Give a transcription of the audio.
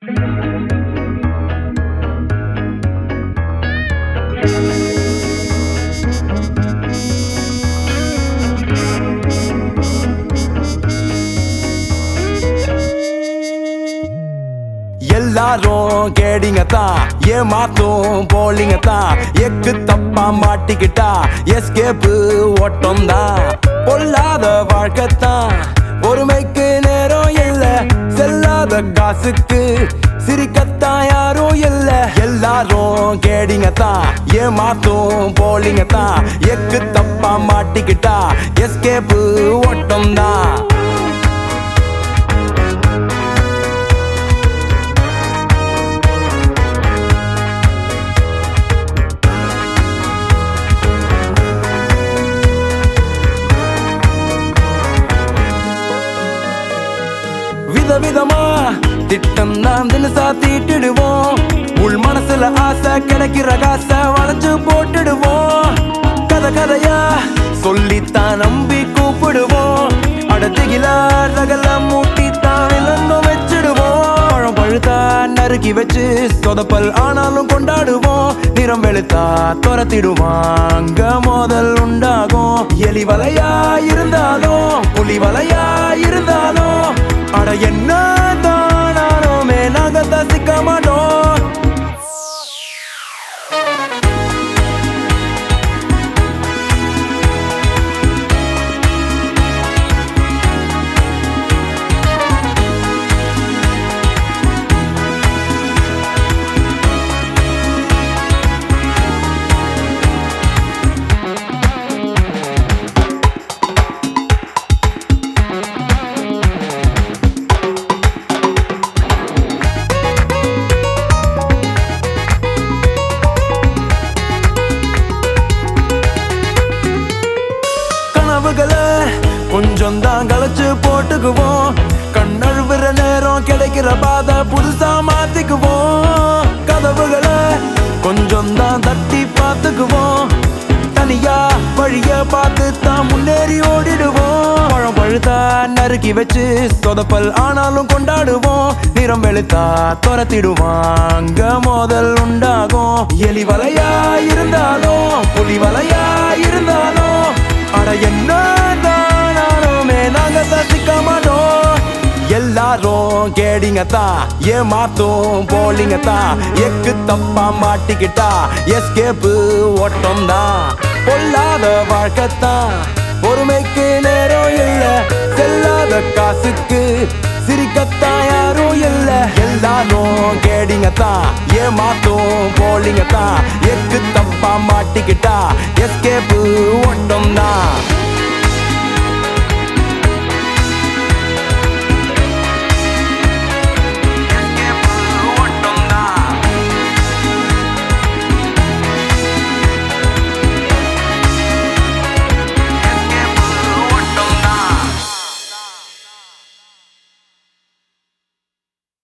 எல்லாரும் கேடிங்க தான் ஏமாத்தும் போலிங்க தான் எக்கு தப்பா மாட்டிக்கிட்டா எஸ்கேப்பு ஓட்டம் தான் பொல்லாத வாழ்க்கை தான் பொறுமைக்கு நேரம் இல்ல செல்லாத காசுக்கு சிரிக்கத்தான் யாரும் இல்ல எல்லாரும் கேடிங்க தான் ஏமாத்தும் போலிங்க தான் எக்கு தப்பா மாட்டிக்கிட்டா எஸ்கேப்பு ஓட்டம் தான் விதவிதமா திட்டம் தான் தினசா தீட்டிடுவோம் உள் மனசுல ஆசை கிடைக்கிற காசை வளைச்சு போட்டுடுவோம் கதை கதையா சொல்லித்தான் நம்பி கூப்பிடுவோம் அடத்துகிலா ரகல மூட்டித்தான் விலங்கம் வச்சிடுவோம் பழம் பழுத்தா நறுக்கி வச்சு சொதப்பல் ஆனாலும் கொண்டாடுவோம் நிறம் வெளுத்தா துரத்திடுவாங்க மோதல் உண்டாகும் எலி வலையா இருந்தாலும் புலி வலையா இருந்தாலும் அட என்ன தானாலுமே நாங்க தசிக்க மாட்டோம் கனவுகளை கொஞ்சம் தான் கலைச்சு போட்டுக்குவோம் கண்ணழுவுற நேரம் கிடைக்கிற பாதை புதுசா மாத்திக்குவோம் கதவுகளை கொஞ்சம் தான் தட்டி பார்த்துக்குவோம் தனியா வழிய பார்த்து தான் முன்னேறி ஓடிடுவோம் பழம் பழுத்தா நறுக்கி வச்சு சொதப்பல் ஆனாலும் கொண்டாடுவோம் நிறம் வெளுத்தா துரத்திடுவாங்க மோதல் உண்டாகும் எலி வலையா இருந்தாலும் புலி வலையா இருந்தாலும் அட என்ன தானாலுமே நாங்க தசிக்க மாட்டோம் எல்லாரும் கேடிங்க தான் ஏமாத்தும் போலிங்க தான் எக்கு தப்பா மாட்டிக்கிட்டா எஸ்கேப்பு ஓட்டம் தான் பொல்லாத வாழ்க்கை தான் பொறுமைக்கு நேரம் இல்ல செல்லாத காசுக்கு சிரிக்கத்தான் யாரும் இல்ல எல்லாரும் கேடிங்க தான் ஏமாத்தும் போலிங்க தான் எக்கு தப்பா மாட்டிக்கிட்டா எஸ்கேப்